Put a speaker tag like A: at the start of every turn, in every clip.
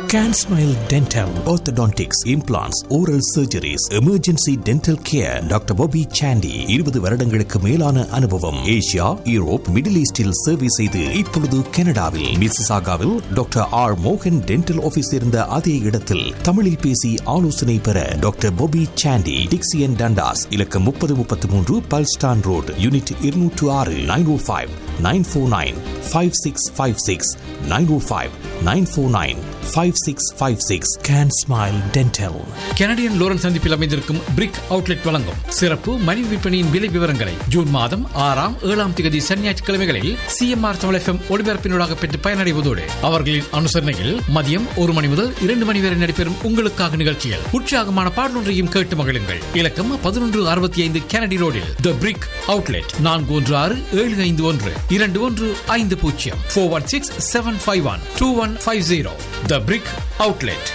A: Can Smile Dental, Orthodontics, Implants, Oral Surgeries, Emergency Dental Care, doctor Bobby Sandy இருபது வருடங்களுக்கு மேலான அனுபவம் Asia Europe middle ஈஸ்டில் சேவை செய்து இப்பொழுது கனடாவில் மிசிசாகாவில் டாக்டர் ஆர் மோகன் டென்டல் ஆபீஸ் இருந்த அதே இடத்தில் தமிழில் பேசி ஆலோசனை பெற doctor Bobby Sandy Dixie and Dundas இலக்கம் முப்பது முப்பத்தி மூன்று பல்ஸ்டான் ரோடு யூனிட் இருநூற்று ஆறு nine O five nine four nine five six five six nine O five nine four nine five six five six can smile dental
B: Canadian லோரன் சந்திப்பில் அமைந்திருக்கும் பிரிக் அவுட்லெட் வழங்கும் சிறப்பு மணி விற்பனையின் விலை விவரங்களை ஜூன் மாதம் ஆறாம் ஏழாம் தேதி சனி ஞாயிற்றுக்கிழமைகளில் சிஎம்ஆர் தமிழ் எஃப்எம் ஒளிபரப்பினூடாக பெற்று பயனடைவதோடு அவர்களின் அனுசரணையில் மதியம் ஒரு மணி முதல் இரண்டு மணி வரை நடைபெறும் உங்களுக்காக நிகழ்ச்சியில் உற்சாகமான பாடலொன்றையும் கேட்டு மகிழுங்கள் இலக்கம் பதினொன்று அறுபத்தி ஐந்து கெனடி ரோடில் த பிரிக் அவுட்லெட் நான்கு ஒன்று ஆறு ஏழு ஐந்து ஒன்று இரண்டு ஒன்று ஐந்து பூஜ்ஜியம் four one six seven five one two one five zero the Brick outlet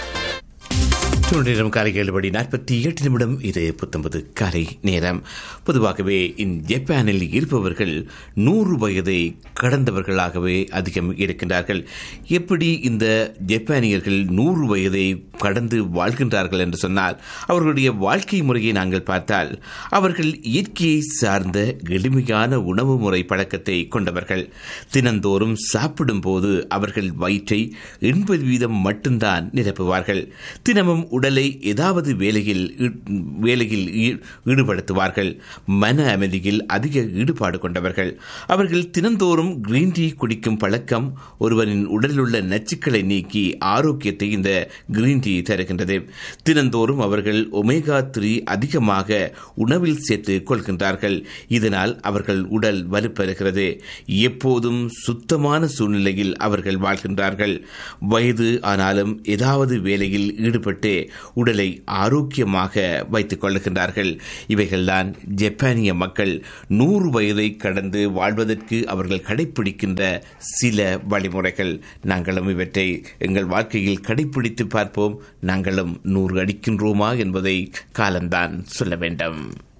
C: நேரம் காலை ஏழு மணி நாற்பத்தி எட்டு நிமிடம் இது புத்தம்பது காலை நேரம் பொதுவாகவே இந்த ஜப்பானில் இருப்பவர்கள் நூறு வயதை கடந்தவர்களாகவே அதிகம் இருக்கின்றார்கள் எப்படி இந்த ஜப்பானியர்கள் நூறு வயதை கடந்து வாழ்கின்றார்கள் என்று சொன்னால் அவர்களுடைய வாழ்க்கை முறையை நாங்கள் பார்த்தால் அவர்கள் இயற்கையை சார்ந்த எளிமையான உணவு முறை பழக்கத்தை கொண்டவர்கள் தினந்தோறும் சாப்பிடும் போது அவர்கள் வயிற்றை எண்பது வீதம் மட்டும்தான் நிரப்புவார்கள் தினமும் உடலை ஏதாவது வேலையில் வேலையில் ஈடுபடுத்துவார்கள் மன அமைதியில் அதிக ஈடுபாடு கொண்டவர்கள் அவர்கள் தினந்தோறும் கிரீன் டீ குடிக்கும் பழக்கம் ஒருவரின் உடலில் உள்ள நச்சுக்களை நீக்கி ஆரோக்கியத்தை இந்த கிரீன் டீ தருகின்றது தினந்தோறும் அவர்கள் ஒமேகா த்ரீ அதிகமாக உணவில் சேர்த்து கொள்கின்றார்கள் இதனால் அவர்கள் உடல் வலுப்பெறுகிறது எப்போதும் சுத்தமான சூழ்நிலையில் அவர்கள் வாழ்கின்றார்கள் வயது ஆனாலும் ஏதாவது வேலையில் ஈடுபட்டு உடலை ஆரோக்கியமாக வைத்துக் கொள்ளுகின்றார்கள் இவைகள்தான் ஜப்பானிய மக்கள் நூறு வயதை கடந்து வாழ்வதற்கு அவர்கள் கடைபிடிக்கின்ற சில வழிமுறைகள் நாங்களும் இவற்றை எங்கள் வாழ்க்கையில் கடைபிடித்து பார்ப்போம் நாங்களும் நூறு அடிக்கின்றோமா என்பதை காலம்தான் சொல்ல வேண்டும்